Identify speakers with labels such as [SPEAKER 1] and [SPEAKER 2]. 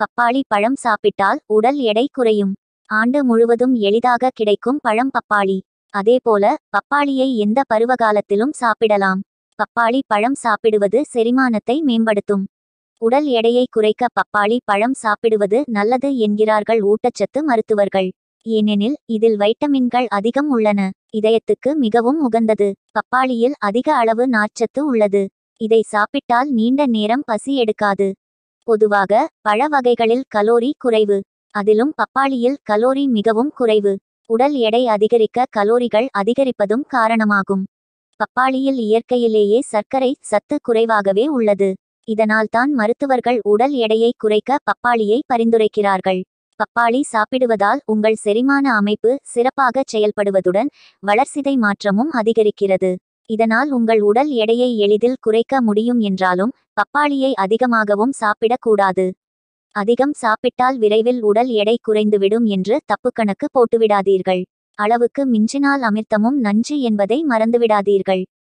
[SPEAKER 1] பப்பாளி பழம் சாப்பிட்டால் உடல் எடை குறையும் ஆண்டு முழுவதும் எளிதாக கிடைக்கும் பழம் பப்பாளி அதேபோல பப்பாளியை எந்த பருவகாலத்திலும் சாப்பிடலாம் பப்பாளி பழம் சாப்பிடுவது செரிமானத்தை மேம்படுத்தும் உடல் எடையை குறைக்க பப்பாளி பழம் சாப்பிடுவது நல்லது என்கிறார்கள் ஊட்டச்சத்து மருத்துவர்கள் ஏனெனில் இதில் வைட்டமின்கள் அதிகம் உள்ளன இதயத்துக்கு மிகவும் உகந்தது பப்பாளியில் அதிக அளவு நார்ச்சத்து உள்ளது இதை சாப்பிட்டால் நீண்ட நேரம் பசி எடுக்காது பொதுவாக பழ வகைகளில் கலோரி குறைவு அதிலும் பப்பாளியில் கலோரி மிகவும் குறைவு உடல் எடை அதிகரிக்க கலோரிகள் அதிகரிப்பதும் காரணமாகும் பப்பாளியில் இயற்கையிலேயே சர்க்கரை சத்து குறைவாகவே உள்ளது இதனால்தான் மருத்துவர்கள் உடல் எடையை குறைக்க பப்பாளியை பரிந்துரைக்கிறார்கள் பப்பாளி சாப்பிடுவதால் உங்கள் செரிமான அமைப்பு சிறப்பாக செயல்படுவதுடன் வளர்சிதை மாற்றமும் அதிகரிக்கிறது இதனால் உங்கள் உடல் எடையை எளிதில் குறைக்க முடியும் என்றாலும் பப்பாளியை அதிகமாகவும் சாப்பிடக்கூடாது அதிகம் சாப்பிட்டால் விரைவில் உடல் எடை குறைந்துவிடும் என்று தப்புக்கணக்கு போட்டுவிடாதீர்கள் அளவுக்கு மிஞ்சினால் அமிர்தமும் நஞ்சு என்பதை மறந்துவிடாதீர்கள்